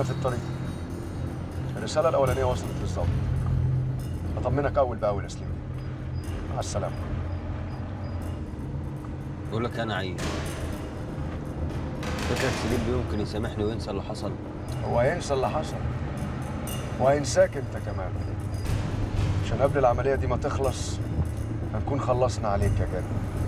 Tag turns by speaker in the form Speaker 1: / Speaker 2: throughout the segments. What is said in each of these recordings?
Speaker 1: في الطريق الرساله الاولانيه وصلت للظابط اطمنك اول باول يا سليم مع السلامه
Speaker 2: بقول لك انا عيل فكرك سليم يمكن يسامحني وينسى اللي حصل
Speaker 1: هو هينسى اللي حصل وهينساك انت كمان عشان قبل العمليه دي ما تخلص هنكون خلصنا عليك يا جدع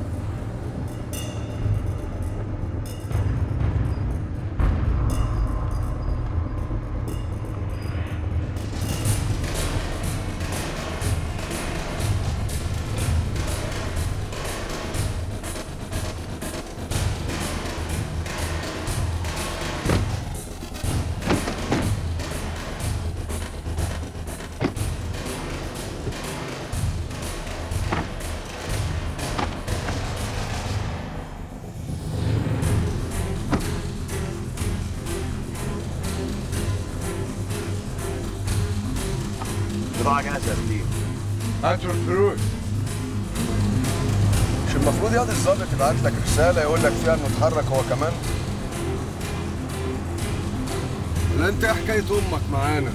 Speaker 3: بضاعة جاهزة يا سليم
Speaker 1: هاتوا الفلوس مش المفروض ياض الظابط يبعت لك رساله يقول لك فيها انه اتحرك هو كمان
Speaker 4: لا انت ايه حكايه امك معانا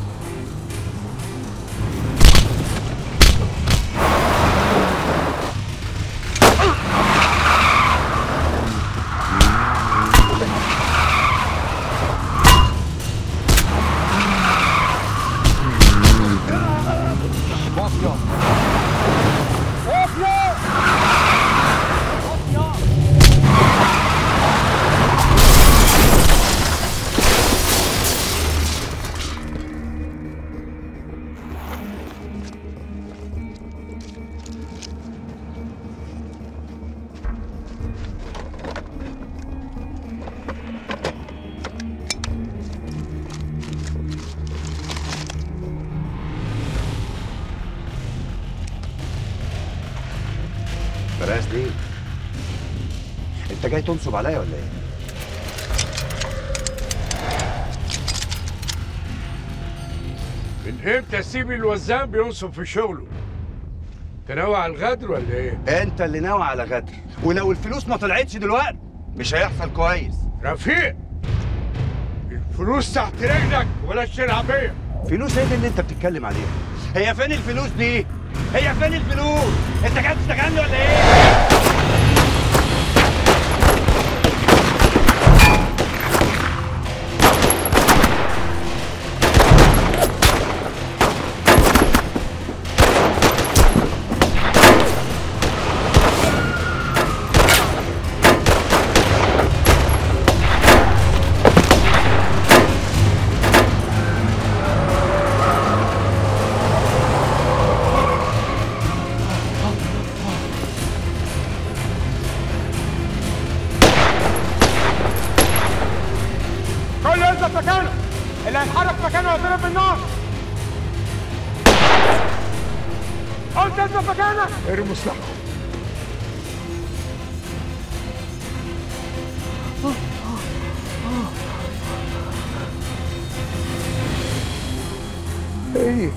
Speaker 3: براس ليه؟ انت جاي تنصب عليا ولا ايه؟
Speaker 5: من امتى سيب الوزان بينصب في شغله؟ تناوي على الغدر ولا ايه؟
Speaker 3: انت اللي ناوي على غدر ولو الفلوس ما طلعتش دلوقتي مش هيحصل كويس
Speaker 5: رفيق الفلوس تحت رجلك ولا تلعب بيها
Speaker 3: فلوس ايه دي اللي انت بتتكلم عليها؟ هي فين الفلوس دي؟ هي فين الفلوس؟ انت جاي تشتغلني ولا ايه؟
Speaker 6: كل يثبت مكانه اللي هيتحرك مكانه هيضرب بالنار قلت اثبت مكانك
Speaker 5: ارمي سلاحك
Speaker 6: ايه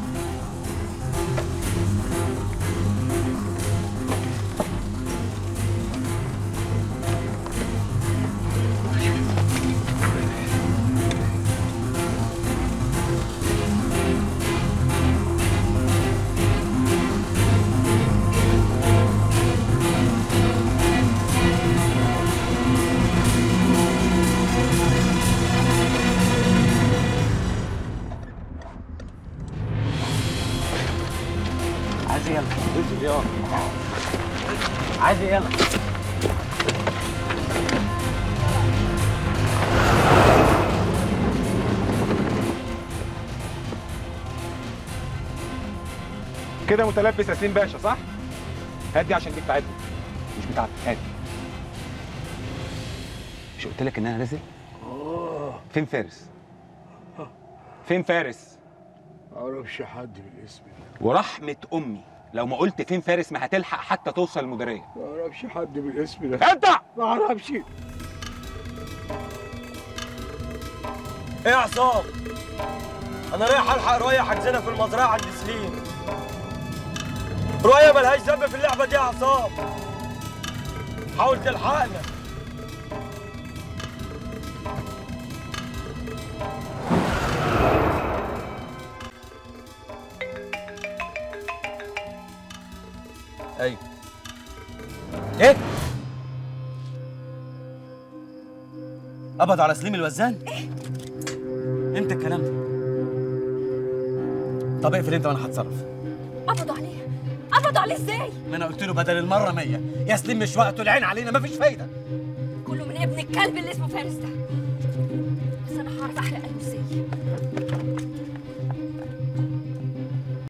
Speaker 2: عايز يلا انزل يلا عايز يلا
Speaker 6: كده متلبس ياسين باشا صح؟ هدي عشان دي بتاعتنا مش بتاعتك هدي
Speaker 7: مش قلت لك ان انا نازل فين فارس فين فارس
Speaker 5: معرفش حد بالاسم ده
Speaker 7: ورحمه امي لو ما قلت فين فارس ما هتلحق حتى توصل المديريه
Speaker 5: معرفش حد بالاسم ده
Speaker 7: انت
Speaker 5: معرفش
Speaker 8: ايه يا عصام انا رايح الحق رؤية حجزنا في المزرعه عند سليم رؤية ملهاش ذنب في اللعبه دي يا عصام حاول تلحقنا ايوه ايه قبض على سليم الوزان امتى الكلام ده طب اقفل انت وانا هتصرف
Speaker 9: قبضوا عليه قبضوا عليه ازاي
Speaker 8: ما انا قلت له بدل المره 100 يا سليم مش وقته العين علينا مفيش فايده
Speaker 9: كله من ابن الكلب اللي اسمه فارس ده بس انا هعرف احرق قلبه ازاي